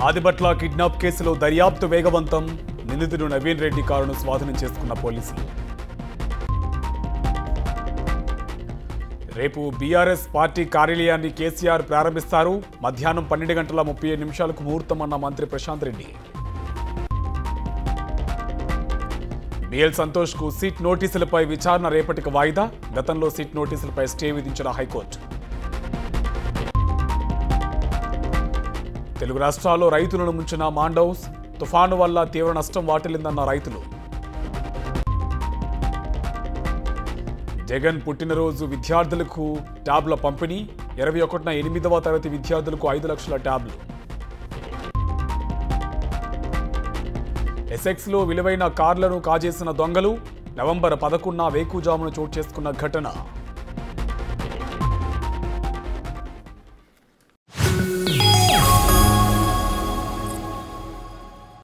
Adibatla kidnap కేసులో దర్యాప్తు వేగవంతం నిందితుడు నవీన్ రెడ్డి కారును స్వాధీనం చేసుకున్న పోలీసులు రేపు బీఆర్ఎస్ పార్టీ కార్యాలయాన్ని కేసీఆర్ ప్రారంభిస్తారు మధ్యాహ్నం పన్నెండు గంటల ముప్పై ఏడు నిమిషాలకు ముహూర్తం అన్న మంత్రి ప్రశాంత్ రెడ్డి బిఎల్ సంతోష్ కు సీట్ నోటీసులపై విచారణ రేపటికి వాయిదా గతంలో సీట్ నోటీసులపై స్టే విధించిన హైకోర్టు తెలుగు రాష్ట్రాల్లో రైతులను ముంచిన మాండౌస్ తుఫాను వల్ల తీవ్ర నష్టం వాటిల్లిందన్న రైతులు జగన్ పుట్టినరోజు విద్యార్థులకు ట్యాబ్ల పంపిణీ ఇరవై ఒకటిన ఎనిమిదవ తరగతి విద్యార్థులకు ఐదు లక్షల ట్యాబ్లు ఎసెక్స్లో విలువైన కార్లను కాజేసిన దొంగలు నవంబర్ పదకొండున వేకుజామును చోటు చేసుకున్న ఘటన